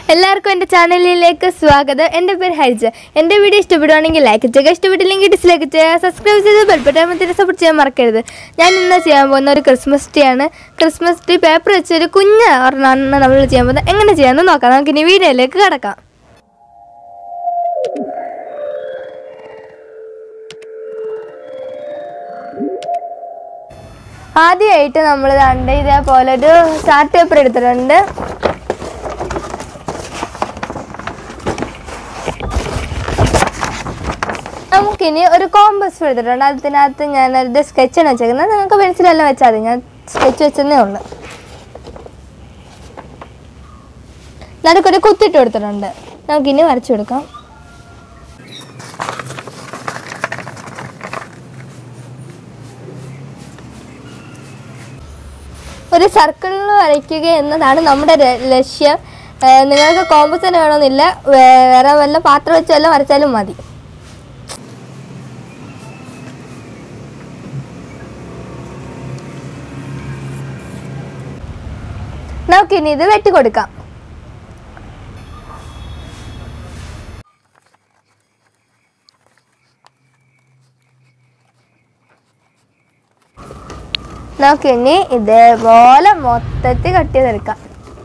എല്ലാവർക്കും എൻ്റെ ചാനലിലേക്ക് സ്വാഗതം എൻ്റെ പേര് ഹരിജ എൻ്റെ വീഡിയോ ഇഷ്ടപ്പെടുവാണെങ്കിൽ ലൈക്ക് ചെയ്യുക ഇഷ്ടപ്പെട്ടില്ലെങ്കിൽ ഡിസ്ലൈക്ക് ചെയ്യുക സബ്സ്ക്രൈബ് ചെയ്ത് ബെൽബട്ടമത്തിന് സപ്പോർട്ട് ചെയ്യാൻ മറക്കരുത് ഞാൻ ഇന്ന് ചെയ്യാൻ പോകുന്ന ഒരു ക്രിസ്മസ് ട്രീ ആണ് ക്രിസ്മസ് ട്രീ പേപ്പർ വെച്ചൊരു കുഞ്ഞ് ഒരെണ്ണമാണ് നമ്മൾ ചെയ്യാൻ പോകുന്നത് എങ്ങനെ ചെയ്യാമെന്ന് നോക്കാം നമുക്ക് ഇനി വീഡിയോയിലേക്ക് കിടക്കാം ആദ്യമായിട്ട് നമ്മൾ കണ്ട് ഇതേപോലെ ഒരു ചാർട്ട് പേപ്പർ എടുത്തിട്ടുണ്ട് നമുക്കിനി ഒരു കോമ്പസ് എടുത്തിട്ടുണ്ട് അതിനകത്ത് ഞാൻ ഒരു സ്കെച്ചാണ് വെച്ചേക്കുന്നത് നിങ്ങൾക്ക് പെൻസിലെല്ലാം വെച്ചാൽ മതി ഞാൻ സ്കെച്ച് വെച്ചതേ ഉള്ളു നടുക്കൊരു കുത്തിട്ട് കൊടുത്തിട്ടുണ്ട് നമുക്കിനി വരച്ചു കൊടുക്കാം ഒരു സർക്കിളിൽ വരയ്ക്കുക എന്നതാണ് നമ്മുടെ ര- ലക്ഷ്യം ഏർ നിങ്ങൾക്ക് കോമ്പസ് തന്നെ വേണമെന്നില്ല വേ- വേറെ വല്ല പാത്രം വെച്ച് വല്ലതും വരച്ചാലും മതി നമുക്കിനി ഇത് വെട്ടിക്കൊടുക്കാം നമുക്കിനി ഇതേപോലെ മൊത്തത്തിൽ കട്ട് ചെയ്തെടുക്കാം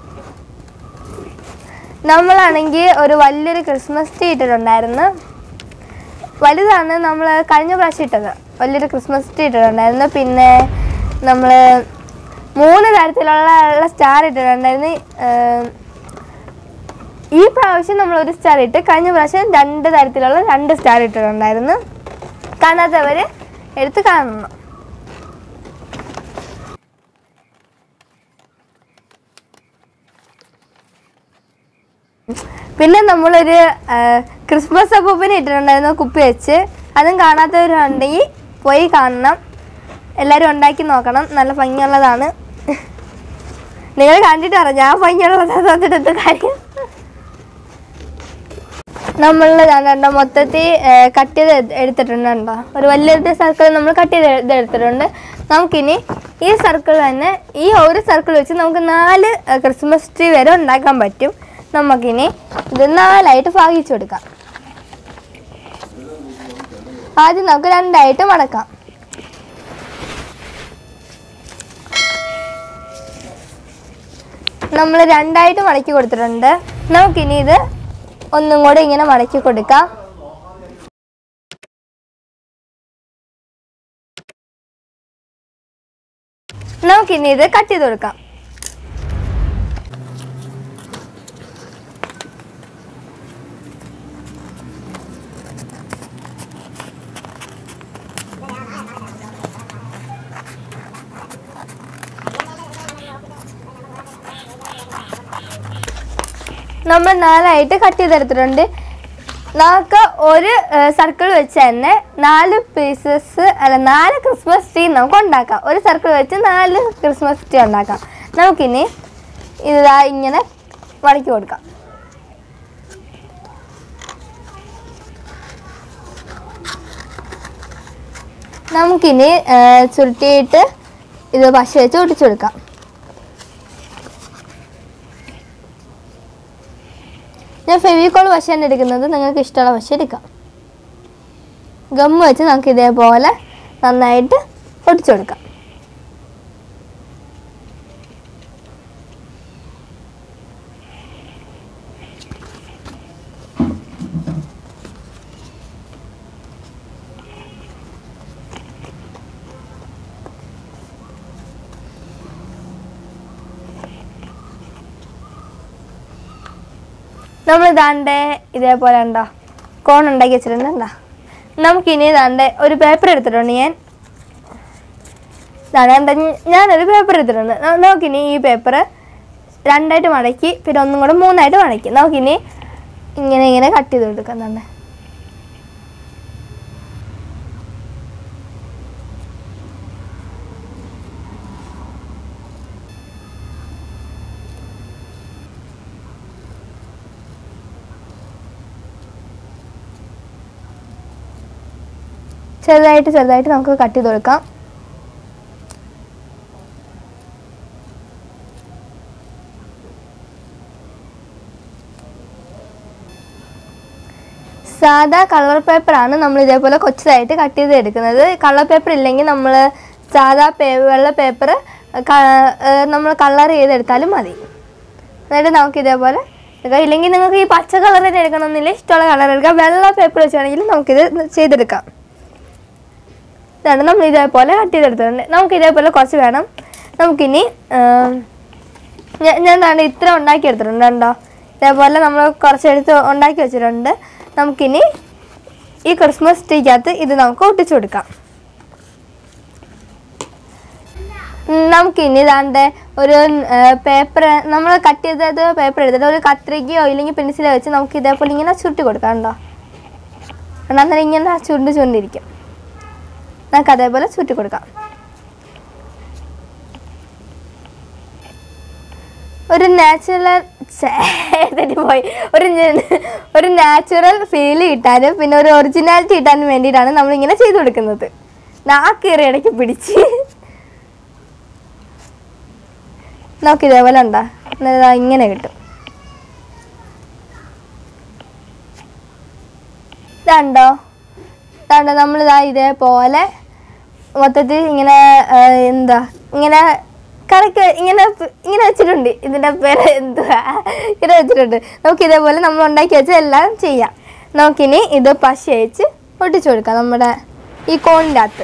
നമ്മളാണെങ്കിൽ ഒരു വലിയൊരു ക്രിസ്മസ് ട്രീ ഇട്ടിട്ടുണ്ടായിരുന്നു വലുതാണ് നമ്മൾ കഴിഞ്ഞ പ്രാവശ്യം ഇട്ടത് വലിയൊരു ക്രിസ്മസ് ട്രീ ഇട്ടിട്ടുണ്ടായിരുന്നു പിന്നെ നമ്മൾ മൂന്ന് തരത്തിലുള്ള ഉള്ള സ്റ്റാർ ഇട്ടിട്ടുണ്ടായിരുന്നു ഏം, ഈ പ്രാവശ്യം നമ്മൾ ഒരു സ്റ്റാർ ഇട്ട് കഴിഞ്ഞ പ്രാവശ്യം രണ്ട് തരത്തിലുള്ള രണ്ട് സ്റ്റാർ ഇട്ടിട്ടുണ്ടായിരുന്നു കാണാത്തവർ എടുത്ത് കാണണം പിന്നെ നമ്മളൊരു ആ, ക്രിസ്മസ് അപ്പൂപ്പനെ ഇട്ടിട്ടുണ്ടായിരുന്നു കുപ്പി വെച്ച് അതും കാണാത്തവരുണ്ടെങ്കിൽ പോയി കാണണം എല്ലാവരും ഉണ്ടാക്കി നോക്കണം നല്ല ഭംഗിയുള്ളതാണ് നിങ്ങൾ കണ്ടിട്ട് പറ ഞാൻ ഭംഗിയുള്ളതാ കാര്യം നമ്മൾ രണ്ടോ മൊത്തത്തിൽ കട്ട് ചെയ്ത് എടു- എടുത്തിട്ടുണ്ടോ ഒരു വലിയൊരു സർക്കിൾ നമ്മൾ കട്ട് ചെയ്ത് എട്- എടുത്തിട്ടുണ്ട് നമുക്കിനി ഈ സർക്കിൾ തന്നെ ഈ ഒരു സർക്കിൾ വെച്ച് നമുക്ക് നാല് ഏ, ക്രിസ്മസ് ട്രീ വരെ ഉണ്ടാക്കാൻ പറ്റും നമുക്കിനി ഇത് നാലായിട്ട് ഭാഗിച്ചു കൊടുക്കാം ആദ്യം നമുക്ക് രണ്ടായിട്ട് മടക്കാം നമ്മൾ രണ്ടായിട്ട് മടക്കി കൊടുത്തിട്ടുണ്ട് നമുക്കിനി ഇത് ഒന്നും കൂടെ ഇങ്ങനെ മടക്കി കൊടുക്കാം നമുക്കിനി ഇത് കട്ട് ചെയ്ത് കൊടുക്കാം നമ്മൾ നാലായിട്ട് കട്ട് ചെയ്തെടുത്തിട്ടുണ്ട് നമുക്ക് ഒരു സർക്കിൾ വെച്ച് തന്നെ നാല് പീസസ് അല്ല നാല് ക്രിസ്മസ് ട്രീ നമുക്ക് ഉണ്ടാക്കാം ഒരു സർക്കിൾ വെച്ച് നാല് ക്രിസ്മസ് ട്രീ ഉണ്ടാക്കാം നമുക്കിനി ഇതാ ഇങ്ങനെ മടക്കി കൊടുക്കാം നമുക്കിനി ആ, ചുരുട്ടിയിട്ട് ഇത് പശ വെച്ച് ഒട്ടിച്ചു കൊടുക്കാം ഞാൻ ഫെവിക്കോൾ വശമാണ് എടുക്കുന്നത് നിങ്ങൾക്ക് ഇഷ്ടമുള്ള വശം എടുക്കാം ഗമ്മ് വെച്ച് നമുക്ക് ഇതേപോലെ നന്നായിട്ട് ഒട്ടിച്ചു കൊടുക്കാം നമ്മൾ ഇതാണ്ട് ഇതേപോലെ ഉണ്ടോ കോൺ ഉണ്ടാക്കി വെച്ചിട്ടുണ്ട് എന്താ നമുക്കിനി ഇതാണ്ട് ഒരു പേപ്പർ എടുത്തിട്ടുണ്ട് ഞാൻ ഇതാണ് എന്താ ഞാനൊരു പേപ്പർ എടുത്തിട്ടുണ്ട് ന- നമുക്കിനി ഈ പേപ്പർ രണ്ടായിട്ട് മടക്കി പിന്നെ ഒന്നും കൂടെ മൂന്നായിട്ട് മടക്കി നമുക്കിനി ഇങ്ങനെ ഇങ്ങനെ കട്ട് ചെയ്ത് കൊടുക്കുന്നുണ്ട് ചെറുതായിട്ട് ചെറുതായിട്ട് നമുക്ക് കട്ട് ചെയ്ത് കൊടുക്കാം സാധാ കളർ പേപ്പറാണ് നമ്മൾ ഇതേപോലെ കൊച്ചതായിട്ട് കട്ട് ചെയ്ത് എടുക്കുന്നത് കളർ പേപ്പർ ഇല്ലെങ്കിൽ നമ്മൾ സാധാ പേ വെള്ള പേപ്പർ നമ്മൾ കളർ ചെയ്തെടുത്താലും മതി എന്നിട്ട് നമുക്ക് ഇതേപോലെ എടുക്കാം ഇല്ലെങ്കിൽ നിങ്ങൾക്ക് ഈ പച്ച കളർ തന്നെ എടുക്കണമെന്നില്ല ഇഷ്ടമുള്ള കളർ എടുക്കാം വെള്ള പേപ്പർ വെച്ചാണെങ്കിലും നമുക്കിത് ചെയ്തെടുക്കാം ഇതാണ് നമ്മൾ ഇതേപോലെ കട്ട് ചെയ്തെടുത്തിട്ടുണ്ട് നമുക്ക് ഇതേപോലെ കുറച്ച് വേണം നമുക്കിനി ആം, ഞാൻ ഞാൻ ദാണ്ട് ഇത്ര ഉണ്ടാക്കി എടുത്തിട്ടുണ്ട് കണ്ടോ ഇതേപോലെ നമ്മൾ കുറച്ചെടുത്ത് ഉണ്ടാക്കി വെച്ചിട്ടുണ്ട് നമുക്കിനി ഈ ക്രിസ്മസ് ട്രീക്കകത്ത് ഇത് നമുക്ക് ഒട്ടിച്ചു കൊടുക്കാം ഉം, നമുക്കിനി ദാണ്ട് ഒരു പേപ്പർ നമ്മൾ കട്ട് ചെയ്തത് പേപ്പർ എടുത്തിട്ട് ഒരു കത്രികയോ ഇല്ലെങ്കിൽ പെൻസിലോ വെച്ച് നമുക്ക് ഇതേപോലെ ഇങ്ങനെ ചുരുട്ടി കൊടുക്കാം കണ്ടോ കണ്ടോ? അന്നേരം ഇങ്ങനെ ചുണ്ട് ചുണ്ടിരിക്കും നമുക്ക് അതേപോലെ ചുറ്റി കൊടുക്കാം ഒരു നാച്ചുറൽ പോയി ഒരു ഞ- ഒരു നാച്ചുറൽ ഫീൽ കിട്ടാനും പിന്നെ ഒരു ഒറിജിനാലിറ്റി കിട്ടാനും വേണ്ടിയിട്ടാണ് നമ്മൾ ഇങ്ങനെ ചെയ്തു കൊടുക്കുന്നത് നാക്കേറി ഇടയ്ക്ക് പിടിച്ച് നമുക്ക് ഇതേപോലെ ഉണ്ടാ എന്നിട്ട് ദാ ഇങ്ങനെ കിട്ടും ഇതാണ്ടോ ഇതാണ്ടോ നമ്മളിതാ ഇതേപോലെ മൊത്തത്തിൽ ഇങ്ങനെ ആ, എന്താ ഇങ്ങനെ കറക്റ്റ് ഇങ്ങനെ പ്- ഇങ്ങനെ വെച്ചിട്ടുണ്ട് ഇതിൻ്റെ പേര് എന്തുവാ ഇങ്ങനെ വെച്ചിട്ടുണ്ട് നമുക്ക് ഇതേപോലെ നമ്മൾ ഉണ്ടാക്കി വെച്ച എല്ലാം ചെയ്യാം നമുക്കിനി ഇത് പശ അയച്ച് ഒട്ടിച്ചു കൊടുക്കാം നമ്മുടെ ഈ കോണിൻ്റെ അകത്ത്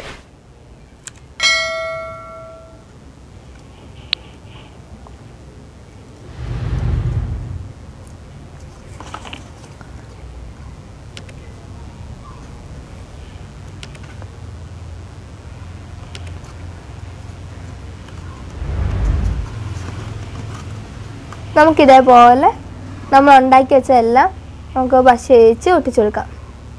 നമുക്കിതേപോലെ നമ്മൾ ഉണ്ടാക്കി വെച്ചതെല്ലാം നമുക്ക് പശ അയച്ച് ഒട്ടിച്ചു കൊടുക്കാം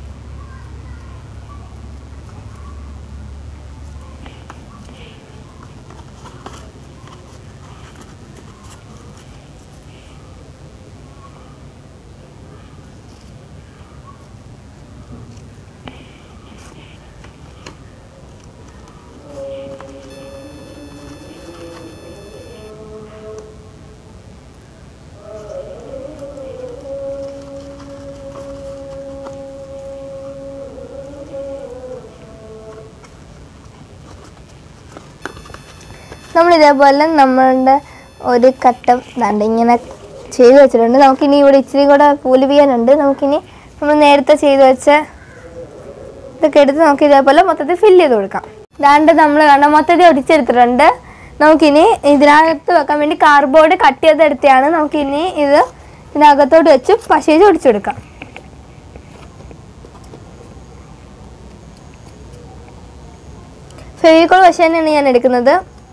നമ്മൾ ഇതേപോലെ നമ്മളുടെ ഒരു കട്ടം ദാണ്ട് ഇങ്ങനെ ചെയ്ത് വെച്ചിട്ടുണ്ട് നമുക്കിനി ഇവിടെ ഇച്ചിരി കൂടെ പൂലിപ്പിക്കാനുണ്ട് നമുക്കിനി നമ്മൾ നേരത്തെ ചെയ്ത് വെച്ച ഇതൊക്കെ എടുത്ത് നമുക്ക് ഇതേപോലെ മൊത്തത്തിൽ ഫില്ല് ചെയ്ത് കൊടുക്കാം ദാണ്ട് നമ്മൾ കണ്ട മൊത്തത്തിൽ ഒടിച്ചെടുത്തിട്ടുണ്ട് നമുക്കിനി ഇതിനകത്ത് വെക്കാൻ വേണ്ടി കാർഡ്ബോർഡ് കട്ട് ചെയ്തെടുത്തെയാണ് നമുക്കിനി ഇത് ഇതിനകത്തോട്ട് വെച്ച് പശേച്ച് ഒടിച്ചു കൊടുക്കാം ഫെവിക്കോൾ പശ തന്നെയാണ് ഞാൻ എടുക്കുന്നത്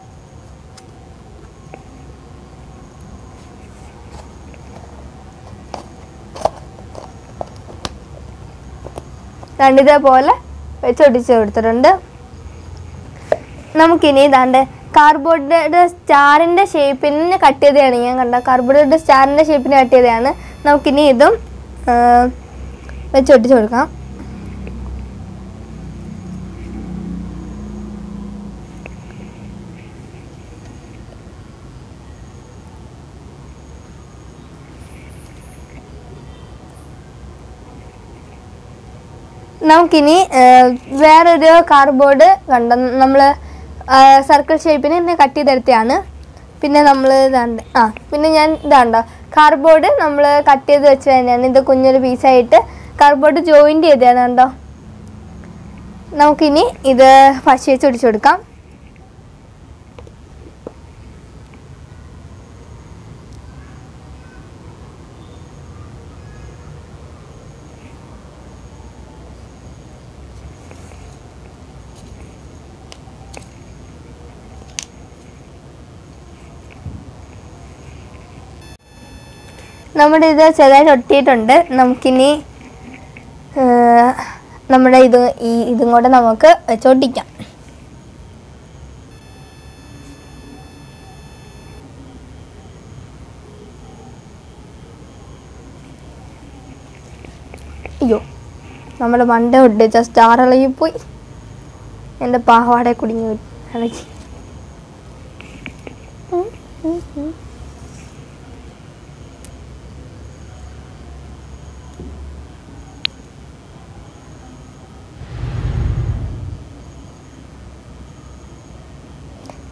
രണ്ടിതേപോലെ വെച്ചൊടിച്ച് കൊടുത്തിട്ടുണ്ട് നമുക്കിനി ഇതാണ്ട് കാർബോർഡിൻ്റെ സ്റ്റാറിൻ്റെ ഷേപ്പിന് കട്ട് ചെയ്തതാണ് ഞാൻ കണ്ട കാർബോർഡിൻ്റെ സ്റ്റാറിൻ്റെ ഷേപ്പിന് കട്ട് ചെയ്തതാണ് നമുക്കിനി ഇതും ആ, വെച്ചൊട്ടിച്ച് കൊടുക്കാം നമുക്കിനി ആ, വേറൊരു കാർഡ്ബോർഡ് കണ്ട നമ്മൾ സർക്കിൾ ഷേപ്പിന് ഇന്ന് കട്ട് ചെയ്തെടുത്തതാണ് പിന്നെ നമ്മൾ ഇതാണ്ട് ആ പിന്നെ ഞാൻ ഇതാണ്ടോ കാർഡ്ബോർഡ് നമ്മൾ കട്ട് ചെയ്ത് വെച്ച് തന്നെയാണ് ഇത് കുഞ്ഞൊരു പീസായിട്ട് കാർഡ്ബോർഡ് ജോയിൻറ്റ് ചെയ്തതാണ് കണ്ടോ നമുക്കിനി ഇത് പശ വെച്ച് ഒടിച്ചു കൊടുക്കാം നമ്മുടെ ഇത് ചെറുതായിട്ട് ഒട്ടിയിട്ടുണ്ട് നമുക്കിനി ആ, നമ്മുടെ ഇത് ഈ ഇതും കൂടെ നമുക്ക് വെച്ചൊട്ടിക്കാം അയ്യോ നമ്മുടെ മണ്ട ഒട്ടിച്ച സ്റ്റാർ ഇളകിപ്പോയി എൻ്റെ പാവാടെ കുടുങ്ങി പോയി. ഇളകി ഉം, ഉം, ഉം.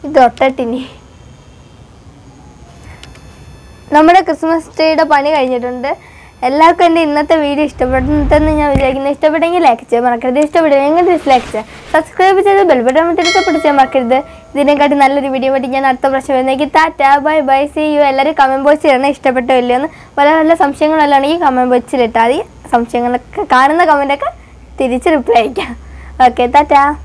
ഇത് ഒട്ടട്ടിനി നമ്മുടെ ക്രിസ്മസ് ട്രീയുടെ പണി കഴിഞ്ഞിട്ടുണ്ട് എല്ലാവർക്കും എൻ്റെ ഇന്നത്തെ വീഡിയോ ഇഷ്ടപ്പെടുന്നെന്ന് ഞാൻ വിചാരിക്കുന്നു ഇഷ്ടപ്പെട്ടെങ്കിൽ ലൈക്ക് ചെയ്യാൻ മറക്കരുത് ഇഷ്ടപ്പെടുമെങ്കിൽ ഡിസ്ലൈക്ക് ചെയ്യാം സബ്സ്ക്രൈബ് ചെയ്ത് ബെൽബട്ടൺ മറ്റൊരു പിടിച്ചാൽ മറക്കരുത് ഇതിനെക്കാട്ടി നല്ലൊരു വീഡിയോ പറ്റി ഞാൻ അടുത്ത പ്രാവശ്യം വരുന്നേക്ക് tata bye bye see you എല്ലാവരും കമൻറ്റ് ബോക്സിൽ ഇടണം ഇഷ്ടപ്പെട്ടോ ഇല്ലയോ എന്ന് പല പല സംശയങ്ങളെല്ലാം ഉണ്ടെങ്കിൽ കമൻറ്റ് ബോക്സിൽ ഇട്ടാൽ മതി സംശയങ്ങളൊക്കെ കാണുന്ന കമൻറ്റൊക്കെ തിരിച്ച് റിപ്ലൈ അയക്കാം ഓക്കെ ടാറ്റ